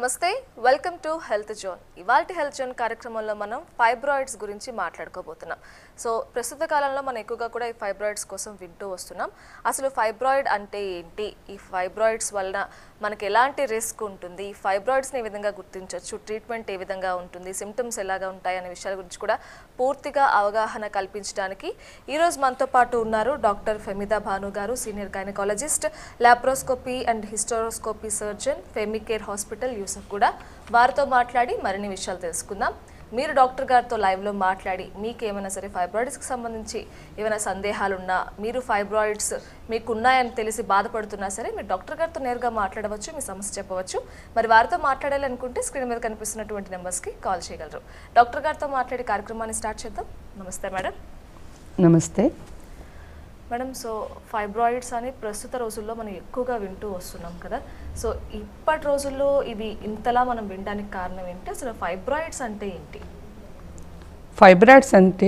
నమస్తే welcome to health zone ఇవాల్టి health zone కార్యక్రమంలో మనం ఫైబ్రాయిడ్స్ గురించి మాట్లాడుకోబోతున్నాం సో ప్రస్తుత కాలంలో మనం ఎక్కువగా కూడా ఈ ఫైబ్రాయిడ్స్ కోసం వింటూ వస్తున్నాం అసలు ఫైబ్రాయిడ్ అంటే ఏంటి ఈ ఫైబ్రాయిడ్స్ వలన మనకి ఎలాంటి రిస్క్ ఉంటుంది ఈ ఫైబ్రాయిడ్స్ని ఏ విధంగా గుర్తించవచ్చు ట్రీట్మెంట్ ఏ విధంగా ఉంటుంది సిమ్టమ్స్ ఎలాగా ఉంటాయి అనే విషయాల గురించి కూడా పూర్తిగా అవగాహన కల్పించడానికి ఈరోజు మనతో పాటు ఉన్నారు doctor Femida Bhanu garu senior gynaecologist laparoscopy and hysteroscopy surgeon Femicare hospital Yousuf కూడా వారితో మాట్లాడి మరిన్ని విషయాలు తెలుసుకుందాం మీరు డాక్టర్ గారితో లైవ్లో మాట్లాడి మీకు ఏమైనా సరే ఫైబ్రాయిడ్స్కి సంబంధించి ఏమైనా సందేహాలు ఉన్నా మీరు ఫైబ్రాయిడ్స్ మీకు ఉన్నాయని తెలిసి బాధపడుతున్నా సరే మీరు డాక్టర్ గారితో నేరుగా మాట్లాడవచ్చు మీ సమస్య చెప్పవచ్చు మరి వారితో మాట్లాడాలనుకుంటే స్క్రీన్ మీద కనిపిస్తున్నటువంటి నెంబర్స్కి కాల్ చేయగలరు డాక్టర్ గారితో మాట్లాడే కార్యక్రమాన్ని స్టార్ట్ చేద్దాం నమస్తే మేడం నమస్తే మేడం సో ఫైబ్రాయిడ్స్ అని ప్రస్తుత రోజుల్లో మనం ఎక్కువగా వింటూ వస్తున్నాం కదా సో ఇప్పటి రోజుల్లో ఇవి ఇంతలా మనం వినడానికి కారణం ఏంటి అసలు ఫైబ్రాయిడ్స్ అంటే ఏంటి ఫైబ్రాయిడ్స్ అంటే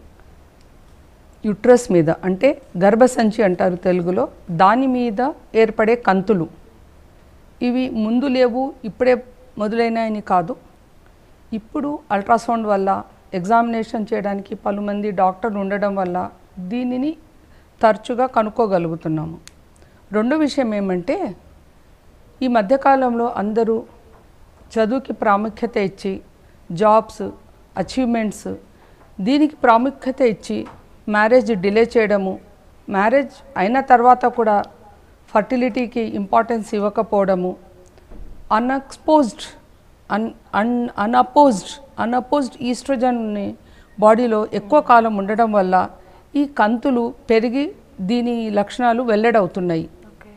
యుట్రస్ మీద అంటే గర్భసంచి అంటారు తెలుగులో దాని మీద ఏర్పడే కంతులు ఇవి ముందు లేవు ఇప్పుడే మొదలైనాయని కాదు ఇప్పుడు అల్ట్రాసౌండ్ వల్ల ఎగ్జామినేషన్ చేయడానికి పలుమంది డాక్టర్లు ఉండడం వల్ల దీనిని తరచుగా కనుక్కోగలుగుతున్నాము రెండో విషయం ఏమంటే ఈ మధ్యకాలంలో అందరూ చదువుకి ప్రాముఖ్యత ఇచ్చి జాబ్స్ అచీవ్మెంట్స్ దీనికి ప్రాముఖ్యత ఇచ్చి మ్యారేజ్ డిలే చేయడము మ్యారేజ్ అయిన తర్వాత కూడా ఫర్టిలిటీకి ఇంపార్టెన్స్ ఇవ్వకపోవడము unexposed un un unopposed unopposed ఈస్ట్రోజన్ని బాడీలో ఎక్కువ కాలం ఉండడం వల్ల ఈ కంతులు పెరిగి దీని లక్షణాలు వెల్లడవుతున్నాయి ఓకే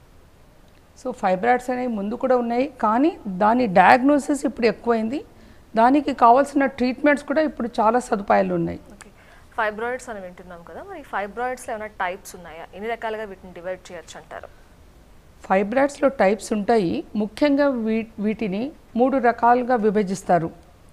సో ఫైబ్రాయిడ్స్ అనేవి ముందు కూడా ఉన్నాయి కానీ దాని డయాగ్నోసిస్ ఇప్పుడు ఎక్కువైంది దానికి కావాల్సిన ట్రీట్మెంట్స్ కూడా ఇప్పుడు చాలా సదుపాయాలు ఉన్నాయి ఓకే ఫైబ్రాయిడ్స్ అని వింటున్నాం కదా మరి ఫైబ్రాయిడ్స్లో ఏమైనా టైప్స్ ఉన్నాయా ఎన్ని రకాలుగా వీటిని డివైడ్ చేయొచ్చు అంటారు ఫైబ్రాయిడ్స్లో టైప్స్ ఉంటాయి ముఖ్యంగా వీ వీటిని మూడు రకాలుగా విభజిస్తారు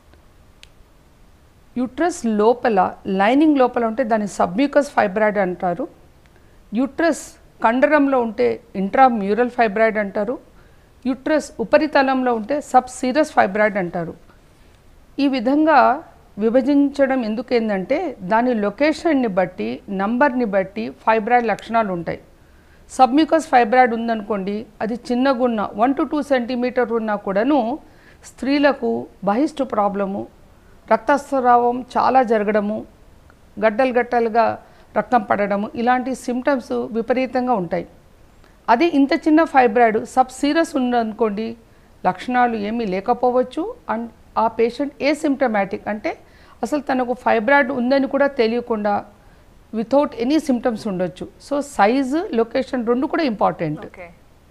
యూట్రస్ లోపల లైనింగ్ లోపల ఉంటే దాన్ని సబ్మ్యూకస్ ఫైబ్రాయిడ్ అంటారు యూట్రస్ కండరంలో ఉంటే ఇంట్రామ్యూరల్ ఫైబ్రాయిడ్ అంటారు యూట్రస్ ఉపరితలంలో ఉంటే సబ్ సీరస్ ఫైబ్రాయిడ్ అంటారు ఈ విధంగా విభజించడం ఎందుకేందంటే దాని లొకేషన్ని బట్టి నంబర్ని బట్టి ఫైబ్రాయిడ్ లక్షణాలు ఉంటాయి సబ్మ్యూకస్ ఫైబ్రాయిడ్ ఉందనుకోండి అది చిన్నగున్న వన్ టు టూ సెంటీమీటర్ ఉన్నా కూడాను స్త్రీలకు బహిష్టు ప్రాబ్లము రక్తస్రావం చాలా జరగడము గడ్డలు గడ్డలుగా రక్తం పడడము ఇలాంటి సిమ్టమ్స్ విపరీతంగా ఉంటాయి అదే ఇంత చిన్న ఫైబ్రాయిడ్ సబ్ సీరస్ ఉందనుకోండి లక్షణాలు ఏమీ లేకపోవచ్చు అండ్ ఆ పేషెంట్ ఏ సిమ్టమాటిక్ అంటే అసలు తనకు ఫైబ్రాయిడ్ ఉందని కూడా తెలియకుండా వితౌట్ ఎనీ సిమ్టమ్స్ ఉండొచ్చు సో సైజు లొకేషన్ రెండు కూడా ఇంపార్టెంట్ ఓకే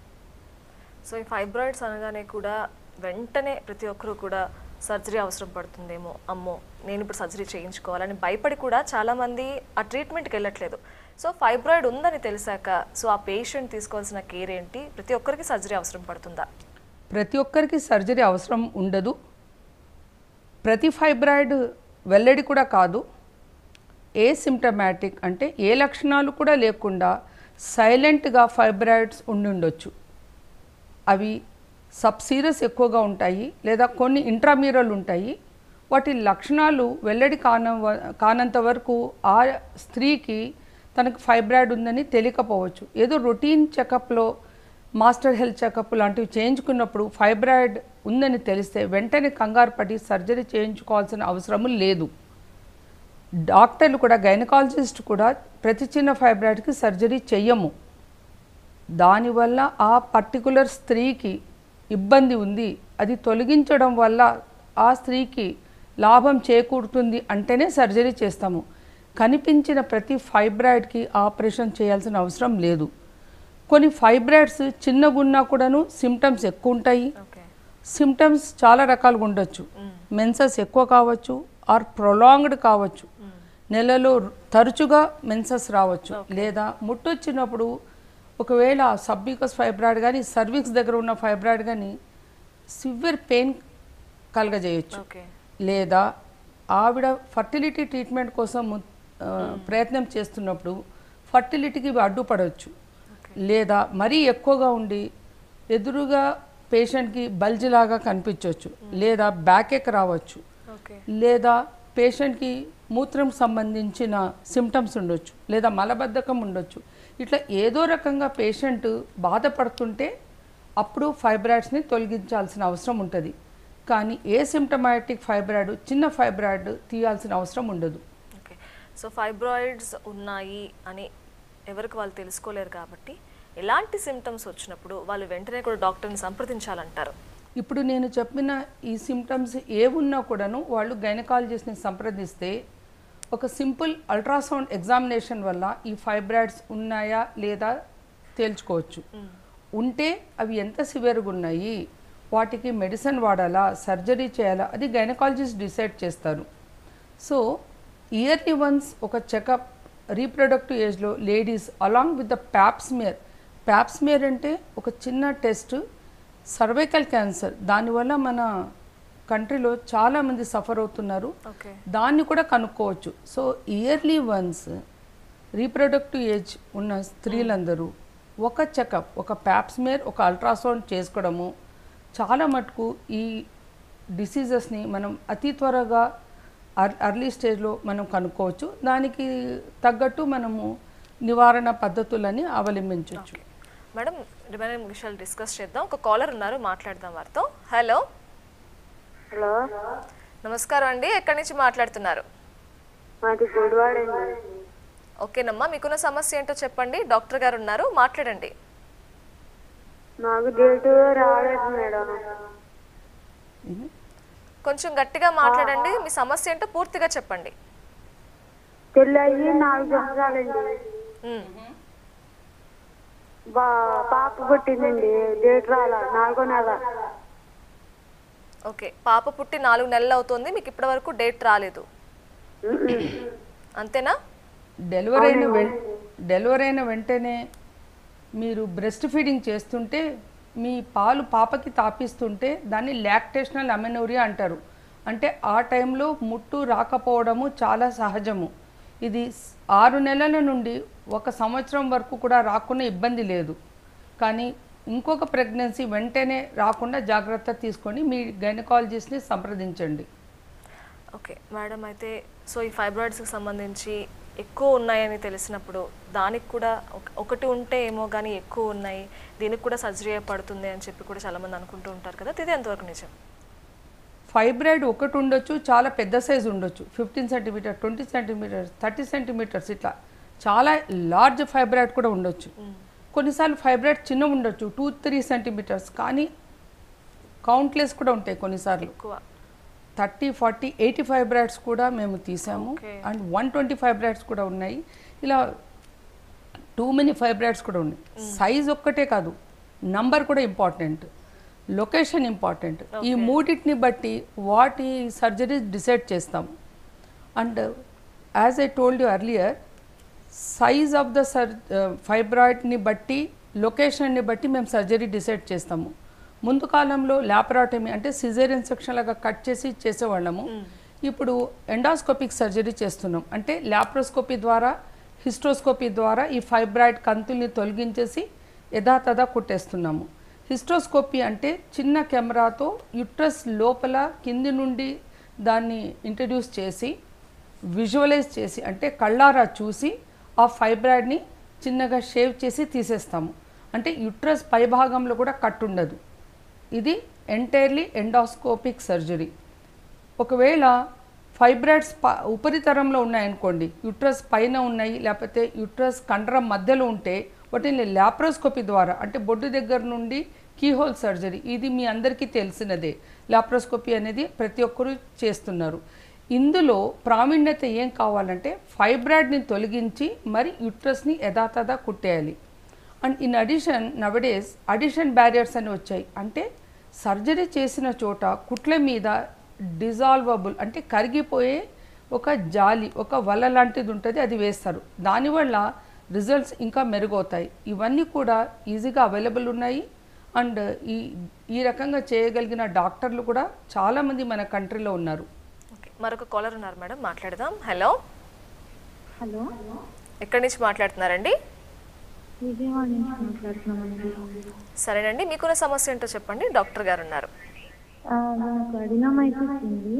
సో ఈ ఫైబ్రాయిడ్స్ అనగానే కూడా వెంటనే ప్రతి ఒక్కరు కూడా సర్జరీ అవసరం పడుతుందేమో అమ్మో నేను ఇప్పుడు సర్జరీ చేయించుకోవాలని భయపడి కూడా చాలామంది ఆ ట్రీట్మెంట్కి వెళ్ళట్లేదు సో ఫైబ్రాయిడ్ ఉందని తెలిసాక సో ఆ పేషెంట్ తీసుకోవాల్సిన కేర్ ఏంటి ప్రతి ఒక్కరికి సర్జరీ అవసరం పడుతుందా ప్రతి ఒక్కరికి సర్జరీ అవసరం ఉండదు ప్రతి ఫైబ్రాయిడ్ వెల్లడి కూడా కాదు ఏ సిమ్టమాటిక్ అంటే ఏ లక్షణాలు కూడా లేకుండా సైలెంట్గా ఫైబ్రాయిడ్స్ ఉండి ఉండొచ్చు అవి సబ్సీరస్ ఎక్కువగా ఉంటాయి లేదా కొన్ని ఇంట్రామ్యూరల్ ఉంటాయి వాటి లక్షణాలు వెల్లడి కాన కానంత వరకు ఆ స్త్రీకి తనకు ఫైబ్రాయిడ్ ఉందని తెలియకపోవచ్చు ఏదో రొటీన్ చెకప్లో మాస్టర్ హెల్త్ చెకప్ లాంటివి చేయించుకున్నప్పుడు ఫైబ్రాయిడ్ ఉందని తెలిస్తే వెంటనే కంగారు పడి సర్జరీ చేయించుకోవాల్సిన అవసరం లేదు డాక్టర్లు కూడా గైనకాలజిస్ట్ కూడా ప్రతి చిన్న ఫైబ్రాయిడ్కి సర్జరీ చెయ్యము దానివల్ల ఆ పర్టికులర్ స్త్రీకి ఇబ్బంది ఉంది అది తొలగించడం వల్ల ఆ స్త్రీకి లాభం చేకూరుతుంది అంటేనే సర్జరీ చేస్తాము కనిపించిన ప్రతి ఫైబ్రాయిడ్కి ఆపరేషన్ చేయాల్సిన అవసరం లేదు కొన్ని ఫైబ్రాయిడ్స్ చిన్నగున్నా కూడాను సిమ్టమ్స్ ఎక్కువ ఉంటాయి ఓకే సిమ్టమ్స్ చాలా రకాలుగా ఉండొచ్చు మెన్సెస్ ఎక్కువ కావచ్చు ఆర్ ప్రొలాంగ్డ్ కావచ్చు నెలలో తరచుగా మెన్సెస్ రావచ్చు లేదా ముట్టొచ్చినప్పుడు ఒకవేళ సబ్మికస్ ఫైబ్రాయిడ్ కానీ సర్విక్స్ దగ్గర ఉన్న ఫైబ్రాయిడ్ కానీ సివియర్ పెయిన్ కలగజేయచ్చు ఓకే లేదా ఆవిడ ఫర్టిలిటీ ట్రీట్మెంట్ కోసం ము- ఆ, ప్రయత్నం చేస్తున్నప్పుడు ఫర్టిలిటీకి ఇవి అడ్డుపడవచ్చు లేదా మరీ ఎక్కువగా ఉండి ఎదురుగా పేషెంట్కి బల్జ్ లాగా కనిపించవచ్చు లేదా బ్యాక్ ఎక్ రావచ్చు ఓకే లేదా పేషెంట్కి మూత్రం సంబంధించిన సిమ్టమ్స్ ఉండొచ్చు లేదా మలబద్ధకం ఉండొచ్చు ఇట్లా ఏదో రకంగా పేషెంట్ బాధపడుతుంటే అప్పుడు ఫైబ్రాయిడ్స్ని తొలగించాల్సిన అవసరం ఉంటుంది కానీ ఏ సిమ్టమాటిక్ ఫైబ్రాయిడ్ చిన్న ఫైబ్రాయిడ్ తీయాల్సిన అవసరం ఉండదు ఓకే సో ఫైబ్రాయిడ్స్ ఉన్నాయి అని ఎవరికి వాళ్ళు తెలుసుకోలేరు కాబట్టి ఎలాంటి సిమ్టమ్స్ వచ్చినప్పుడు వాళ్ళు వెంటనే కూడా డాక్టర్ని సంప్రదించాలంటారు ఇప్పుడు నేను చెప్పిన ఈ సిమ్టమ్స్ ఏవున్నా కూడాను వాళ్ళు గైనకాలజిస్ట్ని సంప్రదిస్తే ఒక సింపుల్ అల్ట్రాసౌండ్ ఎగ్జామినేషన్ వల్ల ఈ ఫైబ్రాయిడ్స్ ఉన్నాయా లేదా తేల్చుకోవచ్చు ఉంటే అవి ఎంత సివియర్గా ఉన్నాయి వాటికి మెడిసిన్ వాడాలా సర్జరీ చేయాలా అది గైనకాలజిస్ట్ డిసైడ్ చేస్తారు సో ఇయర్లీ వన్స్ ఒక చెకప్ రీప్రొడక్టివ్ ఏజ్లో ladies along with the Pap smear Pap smear అంటే ఒక చిన్న టెస్ట్ సర్వైకల్ క్యాన్సర్ దానివల్ల మన కంట్రీలో చాలామంది సఫర్ అవుతున్నారు ఓకే దాన్ని కూడా కనుక్కోవచ్చు so yearly once reproductive age ఉన్న స్త్రీలందరూ ఒక చెకప్ ఒక ప్యాప్స్మేర్ ఒక అల్ట్రాసౌండ్ చేసుకోవడము చాలా మటుకు ఈ డిసీజెస్ని మనం అతి త్వరగా అర్ అర్లీ స్టేజ్లో మనం కనుక్కోవచ్చు దానికి తగ్గట్టు మనము నివారణ పద్ధతులని అవలంబించవచ్చు ఓకే మేడం రిమైనింగ్ విషయాలు డిస్కస్ చేద్దాం ఒక కాలర్ ఉన్నారు మాట్లాడదాం వారితో హలో హలో నమస్కారం అండి ఎక్కడి నుంచి మాట్లాడుతున్నారు మాది గుడివాడండి ఓకేనమ్మా మీకున్న సమస్య ఏంటో చెప్పండి డాక్టర్ గారు ఉన్నారు మాట్లాడండి నాకు డేట్ రాలేదు మేడం ఇది కొంచెం గట్టిగా మాట్లాడండి మీ సమస్య ఏంటో పూర్తిగా చెప్పండి పెళ్ళి అయ్యి నాలుగు సంవత్సరాలండి ఉమ్, బా పాప పుట్టిందండి డేట్ రాలా నాలుగో నెల ఓకే పాప పుట్టి నాలుగు నెలలు అవుతుంది మీకు ఇప్పటి వరకు డేట్ రాలేదు అంతేనా డెలివరీ అయిన వెం డెలివరీ అయిన వెంటనే మీరు బ్రెస్ట్ ఫీడింగ్ చేస్తుంటే మీ పాలు పాపకి తాపిస్తుంటే దాన్ని లాక్టేషనల్ అమెనోరియా అంటారు అంటే ఆ టైంలో ముట్టు రాకపోవడము చాలా సహజము ఇది స్- ఆరు నెలల నుండి ఒక సంవత్సరం వరకు కూడా రాకుండా ఇబ్బంది లేదు కానీ ఇంకొక ప్రెగ్నెన్సీ వెంటనే రాకుండా జాగ్రత్త తీసుకొని మీ గైనకాలజిస్ట్ని సంప్రదించండి ఓకే మేడం అయితే సో ఈ ఫైబ్రాయిడ్స్కి సంబంధించి ఎక్కువ ఉన్నాయని తెలిసినప్పుడు దానికి కూడా ఒక- ఒకటి ఉంటే ఏమో కానీ ఎక్కువ ఉన్నాయి దీనికి కూడా సర్జరీ పడుతుంది అని చెప్పి కూడా చాలామంది అనుకుంటూ ఉంటారు కదా ఇది ఎంతవరకు నిజం ఫైబ్రాయిడ్ ఒకటి ఉండొచ్చు చాలా పెద్ద సైజు ఉండొచ్చు fifteen centimetre twenty centimetres thirty centimetres ఇట్లా చాలా లార్జ్ ఫైబ్రాయిడ్ కూడా ఉండొచ్చు కొన్నిసార్లు ఫైబ్రాయిడ్ చిన్న ఉండొచ్చు టూ త్రీ సెంటీమీటర్స్ కానీ కౌంట్లెస్ కూడా ఉంటాయి కొన్నిసార్లు ఎక్కువ థర్టీ ఫార్టీ ఎయిటీ ఫైబ్రాయిడ్స్ కూడా మేము తీసాము Okay. And one twenty fibroids కూడా ఉన్నాయి ఇలా టూ మెనీ ఫైబ్రాయిడ్స్ కూడా ఉన్నాయి సైజ్ ఒక్కటే కాదు నంబర్ కూడా ఇంపార్టెంట్ లొకేషన్ ఇంపార్టెంట్ ఈ మూడింటిని బట్టి వాటి సర్జరీ డిసైడ్ చేస్తాం and as I told you earlier size of the sir ఫైబ్రాయిడ్ని బట్టి లొకేషన్ని బట్టి మేము సర్జరీ డిసైడ్ చేస్తాము ముందు కాలంలో ల్యాపరాటమీ అంటే సిజేరియన్ సెక్షన్ లాగా కట్ చేసి చేసేవాళ్ళము ఇప్పుడు ఎండాస్కోపిక్ సర్జరీ చేస్తున్నాం అంటే ల్యాప్రోస్కోపీ ద్వారా హిస్ట్రోస్కోపీ ద్వారా ఈ ఫైబ్రాయిడ్ కంతుల్ని తొలగించేసి యథాతథా కుట్టేస్తున్నాము హిస్ట్రోస్కోపీ అంటే చిన్న కెమెరాతో యుట్రస్ లోపల కింది నుండి దాన్ని ఇంట్రడ్యూస్ చేసి విజువలైజ్ చేసి అంటే కళ్ళారా చూసి ఆ ఫైబ్రాయిడ్ని చిన్నగా షేవ్ చేసి తీసేస్తాము అంటే యుట్రస్ పైభాగంలో కూడా కట్ ఉండదు ఇది ఎంటైర్లీ ఎండాస్కోపిక్ సర్జరీ ఒకవేళ ఫైబ్రాయిడ్స్ ప ఉపరితలంలో ఉన్నాయనుకోండి యుట్రస్ పైన ఉన్నాయి లేకపోతే యుట్రస్ కండరం మధ్యలో ఉంటే వాటిని ల్యాప్రోస్కోపీ ద్వారా అంటే బొడ్డు దగ్గర నుండి కీహోల్ సర్జరీ ఇది మీ అందరికీ తెలిసినదే ల్యాప్రోస్కోపీ అనేది ప్రతి ఒక్కరూ చేస్తున్నారు ఇందులో ప్రావీణ్యత ఏం కావాలంటే ఫైబ్రాయిడ్ని తొలగించి మరి యుట్రస్ని యథాతథా కుట్టేయాలి and in addition nowadays adhesion barriers అని వచ్చాయి అంటే సర్జరీ చేసిన చోట కుట్ల మీద డిజాల్వబుల్ అంటే కరిగిపోయే ఒక జాలి ఒక వల లాంటిది ఉంటుంది అది వేస్తారు దానివల్ల రిజల్ట్స్ ఇంకా మెరుగవుతాయి ఇవన్నీ కూడా ఈజీగా అవైలబుల్ ఉన్నాయి అండ్ ఈ ఈ రకంగా చేయగలిగిన డాక్టర్లు కూడా చాలామంది మన కంట్రీలో ఉన్నారు ఓకే మరొక కాలర్ ఉన్నారు మేడం మాట్లాడదాం హలో హలో ఎక్కడి నుంచి మాట్లాడుతున్నారండి విజయవాడ నుంచి మాట్లాడుతున్నామండి సరేనండి మీకున్న సమస్య ఏంటో చెప్పండి డాక్టర్ గారు ఉన్నారు ఆ, నాకు అడినోమైసిస్ ఉంది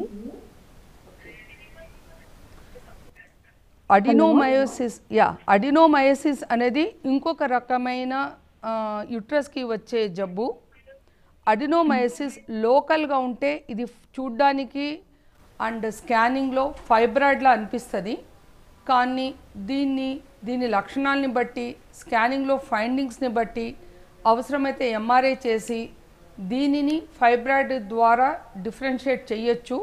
అడినోమయోసిస్ యా అడినోమయోసిస్ అనేది ఇంకొక రకమైన యుట్రస్కి వచ్చే జబ్బు అడినోమయోసిస్ లోకల్గా ఉంటే ఇది చూడ్డానికి అండ్ స్కానింగ్లో ఫైబ్రాయిడ్లా అనిపిస్తుంది కానీ దీన్ని దీని లక్షణాలని బట్టి స్కానింగ్లో ఫైండింగ్స్ని బట్టి అవసరమైతే ఎంఆర్ఐ చేసి దీనిని ఫైబ్రాయిడ్ ద్వారా డిఫరెన్షియేట్ చేయొచ్చు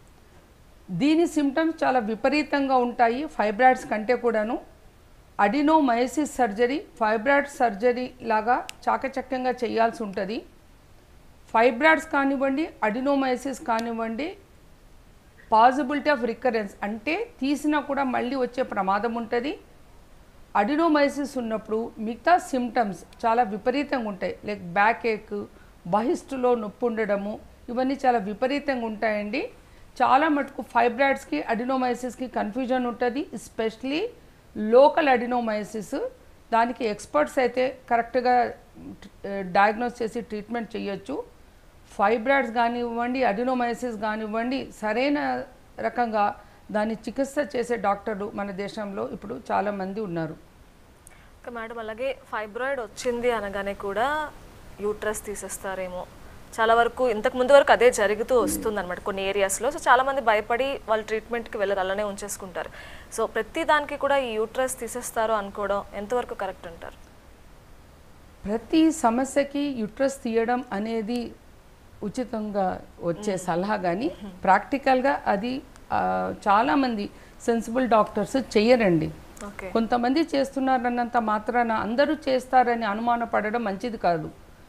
దీని సిమ్టమ్స్ చాలా విపరీతంగా ఉంటాయి ఫైబ్రాయిడ్స్ కంటే కూడాను అడినోమయోసిస్ సర్జరీ ఫైబ్రాయిడ్ సర్జరీ లాగా చాకచక్యంగా చేయాల్సి ఉంటుంది ఫైబ్రాయిడ్స్ కానివ్వండి అడినోమయోసిస్ కానివ్వండి పాసిబిలిటీ ఆఫ్ రికరెన్స్ అంటే తీసినా కూడా మళ్ళీ వచ్చే ప్రమాదం ఉంటుంది అడినోమైసిస్ ఉన్నప్పుడు మిగతా సిమ్టమ్స్ చాలా విపరీతంగా ఉంటాయి లైక్ బ్యాక్ ఏక్ బహిస్టులో నొప్పి ఉండడము ఇవన్నీ చాలా విపరీతంగా ఉంటాయండి చాలా మటుకు ఫైబ్రాయిడ్స్కి అడినోమైసిస్కి కన్ఫ్యూజన్ ఉంటుంది ఎస్పెషలీ లోకల్ అడినోమైసిస్ దానికి ఎక్స్పర్ట్స్ అయితే కరెక్ట్గా డయాగ్నోస్ చేసి ట్రీట్మెంట్ చేయొచ్చు ఫైబ్రాయిడ్స్ కానివ్వండి అడినోమైసిస్ కానివ్వండి సరైన రకంగా దాన్ని చికిత్స చేసే డాక్టర్లు మన దేశంలో ఇప్పుడు చాలామంది ఉన్నారు ఇంకా మేడం అలాగే ఫైబ్రాయిడ్ వచ్చింది అనగానే కూడా యూట్రస్ తీసేస్తారేమో చాలా వరకు ఇంతకు ముందు వరకు అదే జరుగుతూ వస్తుంది అనమాట కొన్ని ఏరియాస్లో సో చాలా మంది భయపడి వాళ్ళు ట్రీట్మెంట్కి వెళ్ళరు అలానే ఉంచేసుకుంటారు సో ప్రతి దానికి కూడా ఈ యూట్రస్ తీసేస్తారు అనుకోవడం ఎంతవరకు కరెక్ట్ అంటారు ప్రతి సమస్యకి యుట్రస్ తీయడం అనేది ఉచితంగా వచ్చే సలహా కానీ ప్రాక్టికల్గా అది ఆ, చాలామంది సెన్సిబుల్ డాక్టర్స్ చెయ్యరండి ఓకే కొంతమంది చేస్తున్నారన్నంత మాత్రాన అందరూ చేస్తారని అనుమానపడడం మంచిది కాదు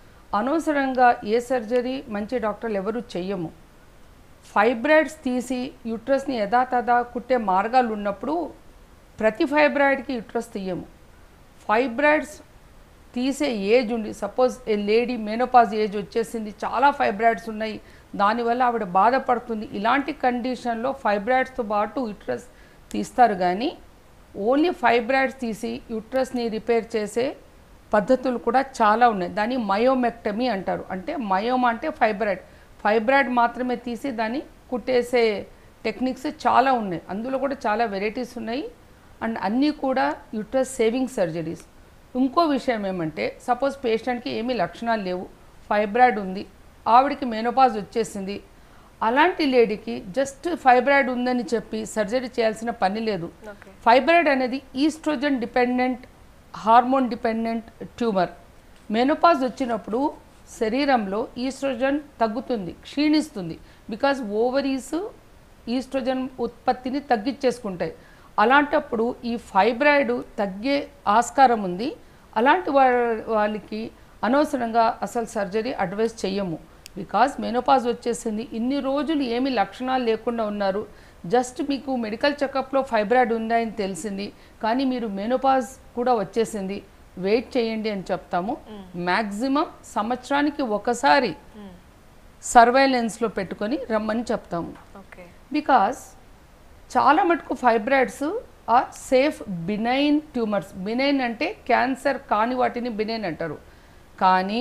అనవసరంగా ఏ సర్జరీ మంచి డాక్టర్లు ఎవరు చెయ్యము ఫైబ్రాయిడ్స్ తీసి యుట్రస్ని యథాతథా కుట్టే మార్గాలు ఉన్నప్పుడు ప్రతి ఫైబ్రాయిడ్కి యుట్రస్ తీయము ఫైబ్రాయిడ్స్ తీసే ఏజ్ ఉంది suppose a lady menopause age వచ్చేసింది చాలా ఫైబ్రాయిడ్స్ ఉన్నాయి దానివల్ల ఆవిడ బాధపడుతుంది ఇలాంటి కండిషన్లో ఫైబ్రాయిడ్స్తో పాటు యుట్రస్ తీస్తారు కానీ ఓన్లీ ఫైబ్రాయిడ్స్ తీసి యుట్రస్ని రిపేర్ చేసే పద్ధతులు కూడా చాలా ఉన్నాయి దాన్ని మయోమెక్టమీ అంటారు అంటే మయోమా అంటే ఫైబ్రాయిడ్ ఫైబ్రాయిడ్ మాత్రమే తీసి దాన్ని కుట్టేసే టెక్నిక్స్ చాలా ఉన్నాయి అందులో కూడా చాలా వెరైటీస్ ఉన్నాయి అండ్ అన్నీ కూడా యుట్రస్ సేవింగ్ సర్జరీస్ ఇంకో విషయం ఏమంటే సపోజ్ పేషెంట్కి ఏమీ లక్షణాలు లేవు ఫైబ్రాయిడ్ ఉంది ఆవిడకి మెనోపాజ్ వచ్చేసింది అలాంటి లేడీకి జస్ట్ ఫైబ్రాయిడ్ ఉందని చెప్పి సర్జరీ చేయాల్సిన పని లేదు ఓకే ఫైబ్రాయిడ్ అనేది estrogen dependent hormone dependent tumour menopause వచ్చినప్పుడు శరీరంలో ఈస్ట్రోజన్ తగ్గుతుంది క్షీణిస్తుంది బికాజ్ ఓవరీస్ ఈస్ట్రోజన్ ఉత్పత్తిని తగ్గించేసుకుంటాయి అలాంటప్పుడు ఈ ఫైబ్రాయిడ్ తగ్గే ఆస్కారం ఉంది అలాంటి వా- వాళ్ళకి అనవసరంగా అసలు సర్జరీ అడ్వైస్ చెయ్యము బికాజ్ మెనోపాజ్ వచ్చేసింది ఇన్ని రోజులు ఏమి లక్షణాలు లేకుండా ఉన్నారు జస్ట్ మీకు మెడికల్ చెకప్లో ఫైబ్రాయిడ్ ఉందని తెలిసింది కానీ మీరు మెనోపాజ్ కూడా వచ్చేసింది వెయిట్ చేయండి అని చెప్తాము మ్యాక్సిమం సంవత్సరానికి ఒకసారి సర్వైలెన్స్లో పెట్టుకొని రమ్మని చెప్తాము ఓకే బికాస్ చాలా మటుకు fibroids are safe benign tumours benign అంటే క్యాన్సర్ కాని వాటిని బినైన్ అంటారు కానీ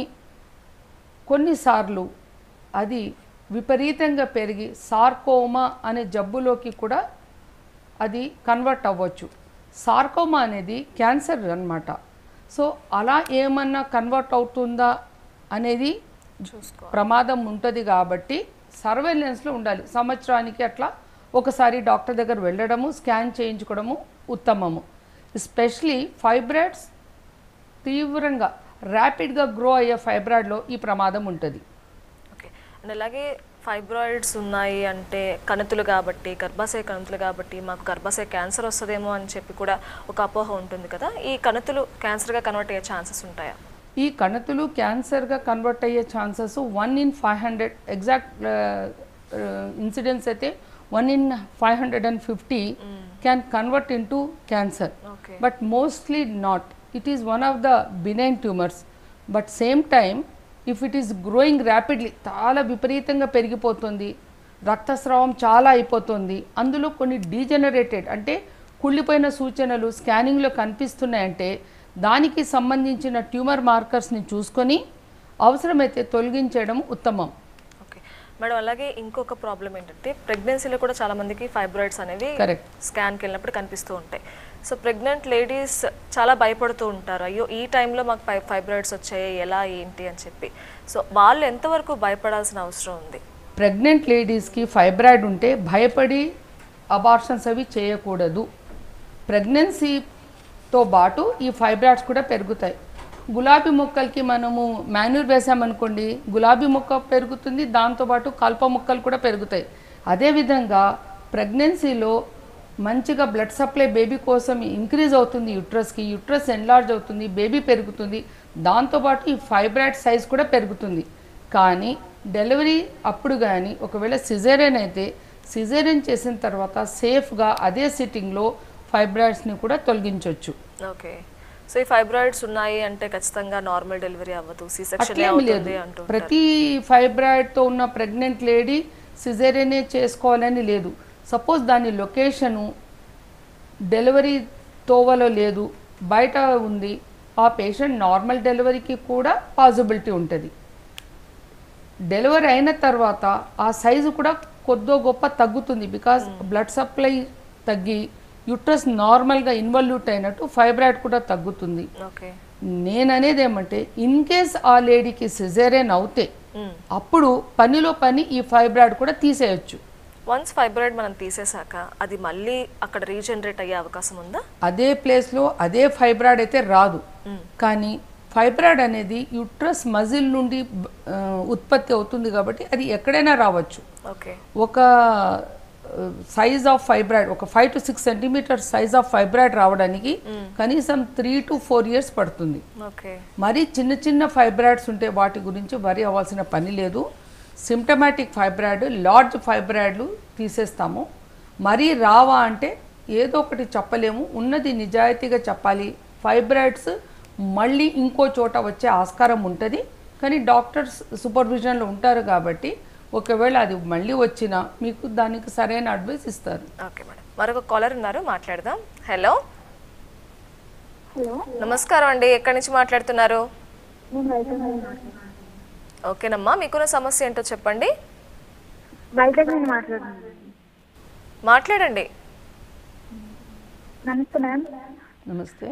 కొన్నిసార్లు అది విపరీతంగా పెరిగి సార్కోమా అనే జబ్బులోకి కూడా అది కన్వర్ట్ అవ్వచ్చు సార్కోమా అనేది క్యాన్సర్ అన్నమాట సో అలా ఏమన్నా కన్వర్ట్ అవుతుందా అనేది చూసుకో ప్రమాదం ఉంటుంది కాబట్టి సర్వేలెన్స్లో ఉండాలి సంవత్సరానికి అట్లా ఒకసారి డాక్టర్ దగ్గర వెళ్ళడము స్కాన్ చేయించుకోవడము ఉత్తమము ఎస్పెషలీ ఫైబ్రాయిడ్స్ తీవ్రంగా ర్యాపిడ్గా గ్రో అయ్యే ఫైబ్రాయిడ్లో ఈ ప్రమాదం ఉంటుంది ఓకే అండ్ అలాగే ఫైబ్రాయిడ్స్ ఉన్నాయి అంటే కణుతులు కాబట్టి గర్భాశయ కణుతులు కాబట్టి మాకు గర్భాశయ క్యాన్సర్ వస్తుందేమో అని చెప్పి కూడా ఒక అపోహ ఉంటుంది కదా ఈ కణుతులు క్యాన్సర్గా కన్వర్ట్ అయ్యే ఛాన్సెస్ ఉంటాయా ఈ కణతులు క్యాన్సర్గా కన్వర్ట్ అయ్యే chances one in five hundred exact incidents అయితే one in five hundred and fifty can convert into cancer okay but mostly not it is one of the benign tumours but same time if it is growing rapidly చాలా విపరీతంగా పెరిగిపోతుంది రక్తస్రావం చాలా అయిపోతుంది అందులో కొన్ని degenerated అంటే కుళ్ళిపోయిన సూచనలు స్కానింగ్లో కనిపిస్తున్నాయంటే దానికి సంబంధించిన ట్యూమర్ మార్కర్స్ని చూసుకొని అవసరమైతే తొలగించడం ఉత్తమం ఓకే మేడం అలాగే ఇంకొక ప్రాబ్లం ఏంటంటే ప్రెగ్నెన్సీలో కూడా చాలా మందికి ఫైబ్రాయిడ్స్ అనేవి కరెక్ట్ స్కాన్కి వెళ్ళినప్పుడు కనిపిస్తూ ఉంటాయి సో ప్రెగ్నెంట్ లేడీస్ చాలా భయపడుతూ ఉంటారు అయ్యో ఈ టైంలో మాకు ఫై ఫైబ్రాయిడ్స్ వచ్చాయి ఎలా ఏంటి అని చెప్పి సో వాళ్ళు ఎంతవరకు భయపడాల్సిన అవసరం ఉంది ప్రెగ్నెంట్ లేడీస్కి ఫైబ్రాయిడ్ ఉంటే భయపడి అబార్షన్స్ అవి చేయకూడదు ప్రెగ్నెన్సీతో పాటు ఈ ఫైబ్రాయిడ్స్ కూడా పెరుగుతాయి గులాబీ మొక్కలకి మనము మాన్యూర్ వేసామనుకోండి గులాబీ మొక్క పెరుగుతుంది దాంతోపాటు కల్ప మొక్కలు కూడా పెరుగుతాయి అదేవిధంగా ప్రెగ్నెన్సీలో మంచిగా బ్లడ్ సప్లై బేబీ కోసం ఇంక్రీజ్ అవుతుంది యుట్రస్కి యుట్రస్ ఎన్లార్జ్ అవుతుంది బేబీ పెరుగుతుంది దాంతోపాటు ఈ ఫైబ్రాయిడ్ సైజ్ కూడా పెరుగుతుంది కానీ డెలివరీ అప్పుడు కానీ ఒకవేళ సిజేరియన్ అయితే సిజేరియన్ చేసిన తర్వాత సేఫ్గా అదే సిట్టింగ్లో ఫైబ్రాయిడ్స్ని కూడా తొలగించవచ్చు ఓకే సో ఈ ఫైబ్రాయిడ్స్ ఉన్నాయి అంటే ఖచ్చితంగా నార్మల్ డెలివరీ అవ్వదు సి సెక్షన్ అట్లేమి లేదు అవుతుంది అంటూ ప్రతి ఫైబ్రాయిడ్తో ఉన్న ప్రెగ్నెంట్ లేడీ సిజేరియనే చేసుకోవాలని లేదు సపోజ్ దాని లొకేషను డెలివరీ తోవలో లేదు బయట ఉంది ఆ పేషెంట్ నార్మల్ డెలివరీకి కూడా పాసిబిలిటీ ఉంటుంది డెలివరీ అయిన తర్వాత ఆ సైజు కూడా కొద్దో గొప్ప తగ్గుతుంది బికాస్ బ్లడ్ సప్లై తగ్గి యుట్రస్ నార్మల్గా ఇన్వల్యూట్ అయినట్టు ఫైబ్రాయిడ్ కూడా తగ్గుతుంది ఓకే నేను అనేది ఏమంటే ఇన్ కేస్ ఆ లేడీకి సిజేరియన్ అవుతే అప్పుడు పనిలో పని ఈ ఫైబ్రాయిడ్ కూడా తీసేయచ్చు వన్స్ ఫైబ్రాయిడ్ మనం తీసేశాక అది మళ్ళీ అక్కడ రీజనరేట్ అయ్యే అవకాశం ఉందా అదే ప్లేస్లో అదే ఫైబ్రాయిడ్ అయితే రాదు కానీ ఫైబ్రాయిడ్ అనేది యుట్రస్ మజిల్ నుండి ఆ, ఉత్పత్తి అవుతుంది కాబట్టి అది ఎక్కడైనా రావచ్చు ఓకే ఒక సైజ్ ఆఫ్ ఫైబ్రాయిడ్ ఒక five to six centimetre size of fibroid రావడానికి కనీసం త్రీ టు ఫోర్ ఇయర్స్ పడుతుంది ఓకే మరి చిన్న చిన్న ఫైబ్రాయిడ్స్ ఉంటే వాటి గురించి వరి అవ్వాల్సిన పని లేదు సిమ్టమాటిక్ ఫైబ్రాయిడ్ లార్జ్ ఫైబ్రాయిడ్లు తీసేస్తాము మరీ రావా అంటే ఏదో ఒకటి చెప్పలేము ఉన్నది నిజాయితీగా చెప్పాలి ఫైబ్రాయిడ్స్ మళ్ళీ ఇంకో చోట వచ్చే ఆస్కారం ఉంటుంది కానీ డాక్టర్స్ సూపర్విజన్లో ఉంటారు కాబట్టి ఒకవేళ అది మళ్ళీ వచ్చినా మీకు దానికి సరైన అడ్వైస్ ఇస్తారు ఓకే మేడం మరొక కాలర్ ఉన్నారు మాట్లాడదాం హలో హలో నమస్కారం అండి ఎక్కడి నుంచి మాట్లాడుతున్నారు నేను వైజాగ్ నుండి మాట్లాడుతున్నాను ఓకేనమ్మా మీకున్న సమస్య ఏంటో చెప్పండి వైజాగ్ నుండి మాట్లాడుతున్నాను మాట్లాడండి నమస్తే మ్యామ్ నమస్తే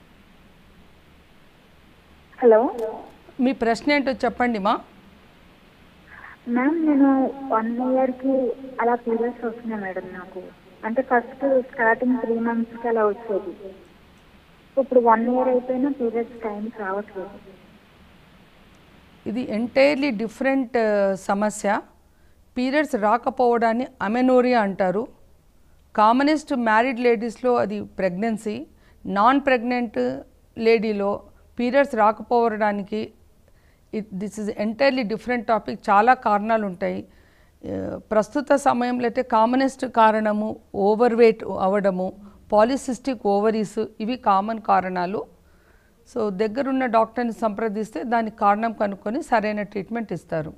హలో మీ ప్రశ్న ఏంటో చెప్పండి మా మ్యామ్ నేను వన్ ఇయర్కి అలా పీరియడ్స్ వస్తున్నాయి మేడం నాకు అంటే ఫస్ట్ స్టార్టింగ్ త్రీ మంత్స్కి అలా వచ్చేది ఇప్పుడు వన్ ఇయర్ అయిపోయినా పీరియడ్స్ టైంకి రావట్లేదు ఇది ఎంటైర్లీ డిఫరెంట్ సమస్య పీరియడ్స్ రాకపోవడాన్ని అమెనోరియా అంటారు కామనెస్ట్ మ్యారీడ్ లేడీస్లో అది ప్రెగ్నెన్సీ నాన్ ప్రెగ్నెంట్ లేడీలో పీరియడ్స్ రాకపోవడానికి this is entirely different topic చాలా కారణాలు ఉంటాయి ఆ, ప్రస్తుత సమయంలో అయితే కామనెస్ట్ కారణము ఓవర్ వెయిట్ అవ్వడము పాలిసిస్టిక్ ఓవరీస్ ఇవి కామన్ కారణాలు సో దగ్గరున్న డాక్టర్ని సంప్రదిస్తే దానికి కారణం కనుక్కొని సరైన ట్రీట్మెంట్ ఇస్తారు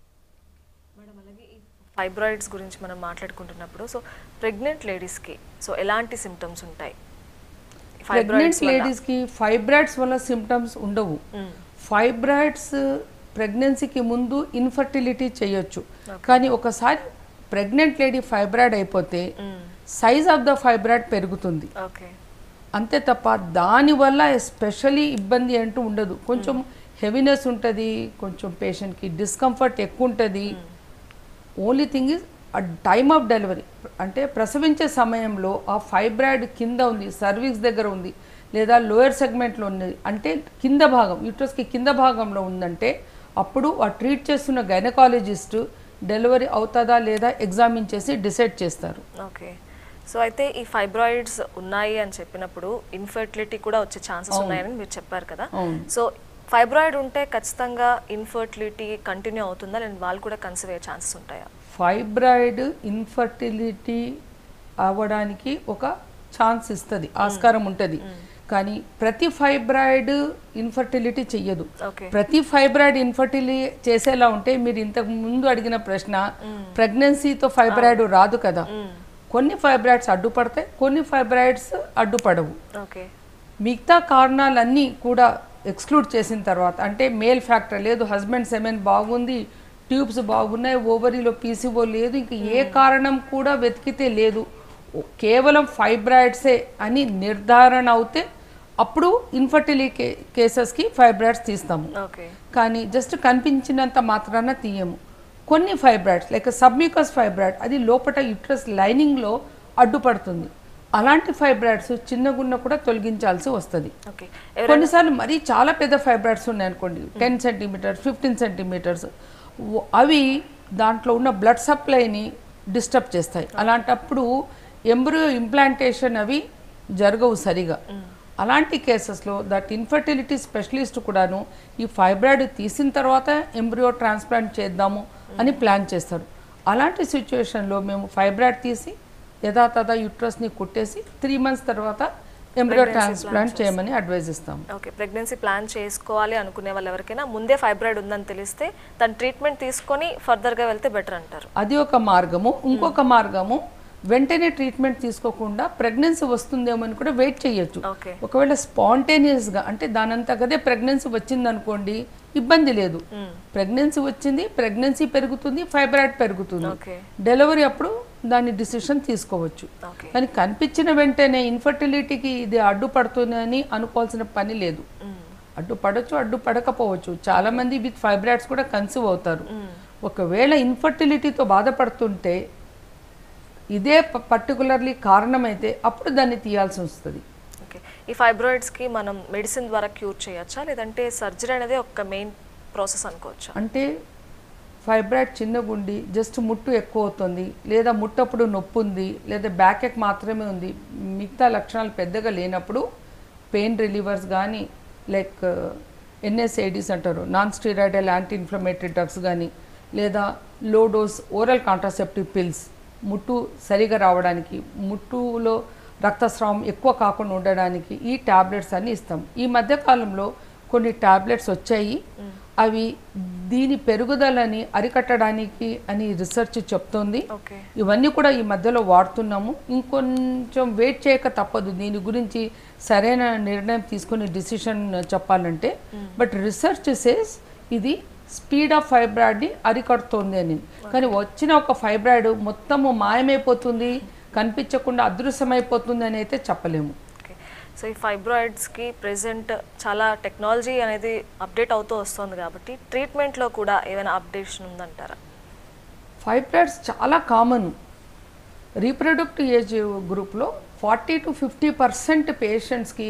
ఫైబ్రాయిడ్స్ గురించి మనం మాట్లాడుకుంటున్నప్పుడు సో ప్రెగ్నెంట్ లేడీస్కి సో ఎలాంటి సిమ్టమ్స్ ఉంటాయి ప్రెగ్నెంట్ లేడీస్కి ఫైబ్రాయిడ్స్ వల్ల సిమ్టమ్స్ ఉండవు ఫైబ్రాయిడ్స్ ప్రెగ్నెన్సీకి ముందు ఇన్ఫర్టిలిటీ చేయొచ్చు కానీ ఒకసారి ప్రెగ్నెంట్ లేడీ ఫైబ్రాయిడ్ అయిపోతే సైజ్ ఆఫ్ ద ఫైబ్రాయిడ్ పెరుగుతుంది ఓకే అంతే తప్ప దానివల్ల ఎస్పెషలీ ఇబ్బంది అంటూ ఉండదు కొంచెం హెవీనెస్ ఉంటుంది కొంచెం పేషెంట్కి డిస్కంఫర్ట్ ఎక్కువ ఉంటుంది ఓన్లీ థింగ్ ఇస్ ఆ టైమ్ ఆఫ్ డెలివరీ అంటే ప్రసవించే సమయంలో ఆ ఫైబ్రాయిడ్ కింద ఉంది సర్వీక్స్ దగ్గర ఉంది లేదా లోయర్ సెగ్మెంట్లో ఉన్నది అంటే కింద భాగం యూట్రస్కి కింద భాగంలో ఉందంటే అప్పుడు ఆ ట్రీట్ చేస్తున్న గైనకాలజిస్ట్ డెలివరీ అవుతుందా లేదా ఎగ్జామిన్ చేసి డిసైడ్ చేస్తారు ఓకే సో అయితే ఈ ఫైబ్రాయిడ్స్ ఉన్నాయి అని చెప్పినప్పుడు ఇన్ఫర్టిలిటీ కూడా వచ్చే ఛాన్సెస్ ఉన్నాయని మీరు చెప్పారు కదా అవును. సో ఫైబ్రాయిడ్ ఉంటే ఖచ్చితంగా ఇన్ఫర్టిలిటీ కంటిన్యూ అవుతుందా లేదా వాళ్ళు కూడా కన్సీవ్ అయ్యే ఛాన్సెస్ ఉంటాయా ఫైబ్రాయిడ్ ఇన్ఫర్టిలిటీ అవ్వడానికి ఒక ఛాన్స్ ఇస్తుంది ఆస్కారం ఉంటుంది కానీ ప్రతి ఫైబ్రాయిడ్ ఇన్ఫర్టిలిటీ చెయ్యదు ఓకే ప్రతి ఫైబ్రాయిడ్ ఇన్ఫర్టిలిటీ చేసేలా ఉంటే మీరు ఇంతకు ముందు అడిగిన ప్రశ్న ప్రెగ్నెన్సీతో ఫైబ్రాయిడ్ రాదు కదా కొన్ని ఫైబ్రాయిడ్స్ అడ్డుపడతాయి కొన్ని ఫైబ్రాయిడ్స్ అడ్డుపడవు ఓకే మిగతా కారణాలన్నీ కూడా ఎక్స్క్లూడ్ చేసిన తర్వాత అంటే మేల్ ఫ్యాక్టర్ లేదు హస్బెండ్ సెమెన్ బాగుంది ట్యూబ్స్ బాగున్నాయి ఓవరీలో పీసీఓ లేదు ఇంక ఏ కారణం కూడా వెతికితే లేదు ఓ- కేవలం ఫైబ్రాయిడ్సే అని నిర్ధారణ అవుతే అప్పుడు ఇన్ఫర్టిలిటీ కే కేసెస్కి ఫైబ్రాయిడ్స్ తీస్తాము ఓకే కానీ జస్ట్ కనిపించినంత మాత్రాన తీయము కొన్ని ఫైబ్రాయిడ్స్ లైక్ సబ్మ్యూకస్ ఫైబ్రాయిడ్ అది లోపల యుట్రస్ లైనింగ్లో అడ్డుపడుతుంది అలాంటి ఫైబ్రాయిడ్స్ చిన్నగున్న కూడా తొలగించాల్సి వస్తుంది ఓకే కొన్నిసార్లు మరీ చాలా పెద్ద ఫైబ్రాయిడ్స్ ఉన్నాయి అనుకోండి టెన్ సెంటీమీటర్స్ ఫిఫ్టీన్ సెంటీమీటర్స్ అవి దాంట్లో ఉన్న బ్లడ్ సప్లైని డిస్టర్బ్ చేస్తాయి అలాంటప్పుడు ఎంబ్రియో ఇంప్లాంటేషన్ అవి జరగవు సరిగా అలాంటి కేసెస్లో దట్ ఇన్ఫర్టిలిటీ స్పెషలిస్ట్ కూడాను ఈ ఫైబ్రాయిడ్ తీసిన తర్వాత ఎంబ్రియో ట్రాన్స్ప్లాంట్ చేద్దాము అని ప్లాన్ చేస్తారు అలాంటి సిచ్యువేషన్లో మేము ఫైబ్రాయిడ్ తీసి యథాతథ యుట్రస్ని కుట్టేసి త్రీ మంత్స్ తర్వాత ఎంబ్రియో ట్రాన్స్ప్లాంట్ చేయమని అడ్వైజ్ ఇస్తాం ఓకే ప్రెగ్నెన్సీ ప్లాన్ చేసుకోవాలి అనుకునే వాళ్ళు ఎవరికైనా ముందే ఫైబ్రాయిడ్ ఉందని తెలిస్తే తన ట్రీట్మెంట్ తీసుకొని ఫర్దర్గా వెళ్తే బెటర్ అంటారు అది ఒక మార్గము ఇంకొక మార్గము వెంటనే ట్రీట్మెంట్ తీసుకోకుండా ప్రెగ్నెన్సీ వస్తుందేమో అని కూడా వెయిట్ చేయొచ్చు ఓకే ఒకవేళ స్పాంటేనియస్గా అంటే దానంతకదే ప్రెగ్నెన్సీ వచ్చింది అనుకోండి ఇబ్బంది లేదు ప్రెగ్నెన్సీ వచ్చింది ప్రెగ్నెన్సీ పెరుగుతుంది ఫైబ్రాయిడ్ పెరుగుతుంది ఓకే డెలివరీ అప్పుడు దాని డిసిషన్ తీసుకోవచ్చు ఓకే కానీ కనిపించిన వెంటనే ఇన్ఫర్టిలిటీకి ఇది అడ్డుపడుతుందని అనుకోవాల్సిన పని లేదు అడ్డుపడచ్చు అడ్డుపడకపోవచ్చు చాలా మంది విత్ ఫైబ్రాయిడ్స్ కూడా కన్సీవ్ అవుతారు ఒకవేళ ఇన్ఫర్టిలిటీతో బాధపడుతుంటే ఇదే పర్టికులర్లీ కారణమైతే అప్పుడు దాన్ని తీయాల్సి వస్తుంది ఓకే ఈ ఫైబ్రాయిడ్స్కి మనం మెడిసిన్ ద్వారా క్యూర్ చేయొచ్చా లేదంటే సర్జరీ అనేది ఒక మెయిన్ ప్రాసెస్ అనుకోవచ్చా అంటే ఫైబ్రాయిడ్ చిన్నగుండి జస్ట్ ముట్టు ఎక్కువ అవుతుంది లేదా ముట్టప్పుడు నొప్పి ఉంది లేదా బ్యాక్ ఎక్ మాత్రమే ఉంది మిగతా లక్షణాలు పెద్దగా లేనప్పుడు పెయిన్ రిలీవర్స్ కానీ లైక్ ఎన్ఎస్ఐడిస్ అంటారు non steroidal anti inflammatory drugs కానీ లేదా low dose oral contraceptive pills ముట్టు సరిగా రావడానికి ముట్టులో రక్తస్రావం ఎక్కువ కాకుండా ఉండడానికి ఈ టాబ్లెట్స్ అన్ని ఇస్తాం ఈ మధ్య కాలంలో కొన్ని టాబ్లెట్స్ వచ్చాయి అవి దీని పెరుగుదలని అరికట్టడానికి అని రీసెర్చ్ చెప్తోంది ఓకే ఇవన్నీ కూడా ఈ మధ్యలో వాడుతున్నాము ఇంకొంచెం వెయిట్ చేయక తప్పదు దీని గురించి సరైన నిర్ణయం తీసుకుని డిసిషన్ చెప్పాలంటే బట్ రీసెర్చ్ సేస్ ఇది స్పీడ్ ఆఫ్ ఫైబ్రాయిడ్ని అరికడుతోంది అని కానీ వచ్చిన ఒక ఫైబ్రాయిడ్ మొత్తము మాయమైపోతుంది కనిపించకుండా అదృశ్యమైపోతుంది అని అయితే చెప్పలేము ఓకే సో ఈ ఫైబ్రాయిడ్స్కి ప్రెసెంట్ చాలా టెక్నాలజీ అనేది అప్డేట్ అవుతూ వస్తుంది కాబట్టి ట్రీట్మెంట్లో కూడా ఏమైనా అప్డేషన్ ఉందంటారా ఫైబ్రాయిడ్స్ చాలా కామన్ రీప్రొడక్టివ్ ఏజ్ గ్రూప్లో ఫార్టీ టు ఫిఫ్టీ పర్సెంట్ పేషెంట్స్కి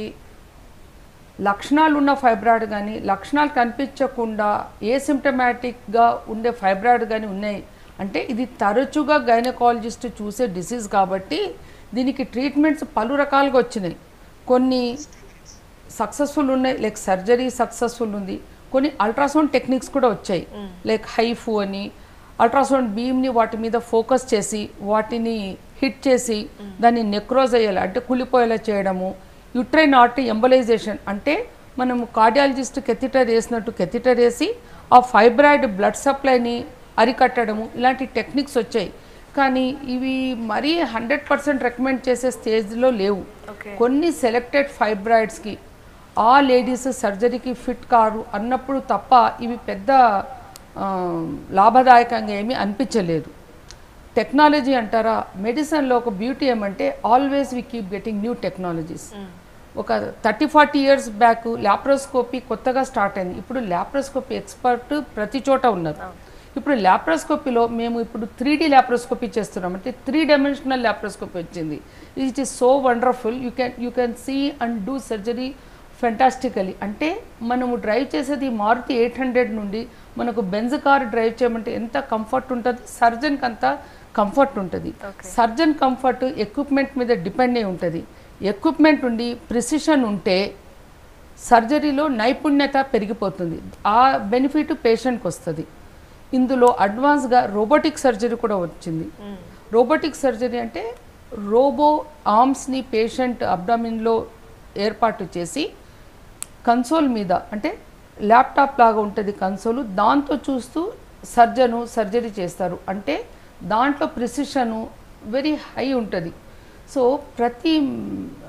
లక్షణాలు ఉన్న ఫైబ్రాయిడ్ కానీ లక్షణాలు కనిపించకుండా ఏసిమ్టమాటిక్గా ఉండే ఫైబ్రాయిడ్ కానీ ఉన్నాయి అంటే ఇది తరచుగా గైనకాలజిస్ట్ చూసే డిసీజ్ కాబట్టి దీనికి ట్రీట్మెంట్స్ పలు రకాలుగా వచ్చినాయి కొన్ని సక్సెస్ఫుల్ ఉన్నాయి లైక్ సర్జరీ సక్సెస్ఫుల్ ఉంది కొన్ని అల్ట్రాసౌండ్ టెక్నిక్స్ కూడా వచ్చాయి లైక్ హైఫు అని అల్ట్రాసౌండ్ బీమ్ని వాటి మీద ఫోకస్ చేసి వాటిని హిట్ చేసి దాన్ని నెక్రోజ్ అయ్యేలా అంటే కులిపోయేలా చేయడము యుట్రైన్ ఆర్టరీ ఎంబలైజేషన్ అంటే మనము కార్డియాలజిస్ట్ కెథిటర్ వేసినట్టు కెథిటర్ వేసి ఆ ఫైబ్రాయిడ్ బ్లడ్ సప్లైని అరికట్టడము ఇలాంటి టెక్నిక్స్ వచ్చాయి కానీ ఇవి మరీ హండ్రెడ్ పర్సెంట్ రికమెండ్ చేసే స్టేజ్లో లేవు ఓకే కొన్ని సెలెక్టెడ్ ఫైబ్రాయిడ్స్కి ఆ లేడీస్ సర్జరీకి ఫిట్ కారు అన్నప్పుడు తప్ప ఇవి పెద్ద ఆ, లాభదాయకంగా ఏమీ అనిపించలేదు టెక్నాలజీ అంటారా మెడిసిన్లో ఒక బ్యూటీ ఏమంటే always we keep getting new technologies ఒక thirty forty years back laparoscopy కొత్తగా స్టార్ట్ అయింది ఇప్పుడు ల్యాప్రోస్కోపీ ఎక్స్పర్ట్ ప్రతి చోట ఉన్నారు ఇప్పుడు ల్యాప్రోస్కోపీలో మేము ఇప్పుడు త్రీ డీ ల్యాప్రోస్కోపీ చేస్తున్నాం అంటే త్రీ డైమెన్షనల్ ల్యాప్రోస్కోపీ వచ్చింది it is so wonderful you can you can see and do surgery fantastically అంటే మనము డ్రైవ్ చేసేది మారుతి ఎయిట్ హండ్రెడ్ నుండి మనకు బెంజ్ కార్ డ్రైవ్ చేయమంటే ఎంత కంఫర్ట్ ఉంటుంది సర్జన్కి అంత కంఫర్ట్ ఉంటుంది సర్జన్ కంఫర్ట్ ఎక్విప్మెంట్ మీద డిపెండ్ అయి ఉంటుంది ఎక్విప్మెంట్ ఉండి ప్రిసిషన్ ఉంటే సర్జరీలో నైపుణ్యత పెరిగిపోతుంది ఆ బెనిఫిట్ పేషెంట్కి వస్తుంది ఇందులో అడ్వాన్స్గా రోబోటిక్ సర్జరీ కూడా వచ్చింది రోబోటిక్ సర్జరీ అంటే రోబో ఆర్మ్స్ని పేషెంట్ అబ్డామిన్లో ఏర్పాటు చేసి కన్సోల్ మీద అంటే ల్యాప్టాప్ లాగా ఉంటుంది కన్సోలు దాంతో చూస్తూ సర్జను సర్జరీ చేస్తారు అంటే దాంట్లో ప్రిసిషను వెరీ హై ఉంటుంది సో ప్రతి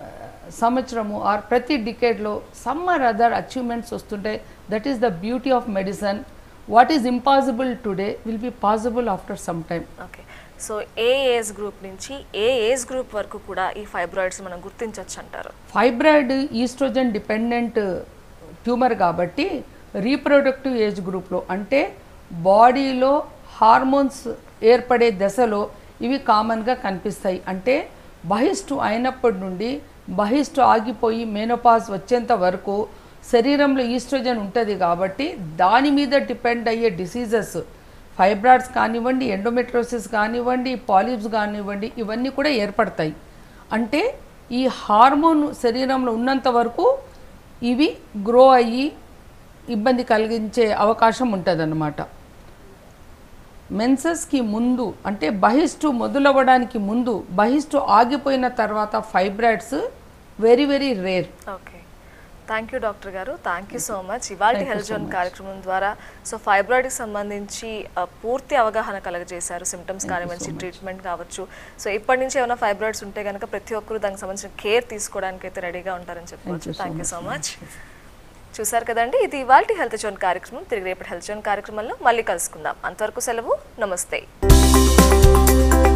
సంవత్సరము ఆర్ ప్రతి డికేడ్లో సమ్ ఆర్ అదర్ అచీవ్మెంట్స్ వస్తుంటాయి that is the beauty of medicine what is impossible today will be possible after some time okay so a age group నుంచి ఏ ఏజ్ గ్రూప్ వరకు కూడా ఈ ఫైబ్రాయిడ్స్ మనం గుర్తించవచ్చు అంటారు ఫైబ్రాయిడ్ ఈస్ట్రోజన్ డిపెండెంట్ ట్యూమర్ కాబట్టి reproductive age గ్రూప్లో అంటే బాడీలో హార్మోన్స్ ఏర్పడే దశలో ఇవి కామన్గా కనిపిస్తాయి అంటే బహిష్టు అయినప్పటి నుండి బహిష్టు ఆగిపోయి మేనోపాజ్ వచ్చేంత వరకు శరీరంలో ఈస్ట్రోజన్ ఉంటుంది కాబట్టి దాని మీద డిపెండ్ అయ్యే డిసీజెస్ ఫైబ్రాయిడ్స్ కానివ్వండి ఎండోమెట్రోసిస్ కానివ్వండి పాలిప్స్ కానివ్వండి ఇవన్నీ కూడా ఏర్పడతాయి అంటే ఈ హార్మోన్ శరీరంలో ఉన్నంత వరకు ఇవి గ్రో అయ్యి ఇబ్బంది కలిగించే అవకాశం ఉంటుందన్నమాట మెన్సెస్కి ముందు అంటే బహిష్టు మొదలవ్వడానికి ముందు బహిష్టు ఆగిపోయిన తర్వాత fibroids very very rare okay thank you doctor garu thank you so much ఇవాళ హెల్త్ జోన్ కార్యక్రమం ద్వారా సో ఫైబ్రాయిడ్కి సంబంధించి ఆ, పూర్తి అవగాహన కలగజేశారు సిమ్టమ్స్ కానివ్వండి ట్రీట్మెంట్ కావచ్చు సో ఇప్పటి నుంచి ఏమైనా ఫైబ్రాయిడ్స్ ఉంటే కనుక ప్రతి ఒక్కరు దానికి సంబంధించిన కేర్ తీసుకోవడానికి అయితే రెడీగా ఉంటారని చెప్పవచ్చు థ్యాంక్ యూ సో మచ్ చూసారు కదండి ఇది ఇవాళ హెల్త్ జోన్ కార్యక్రమం తిరిగి రేపటి హెల్త్ జోన్ కార్యక్రమంలో మళ్ళీ కలుసుకుందాం అంతవరకు సెలవు నమస్తే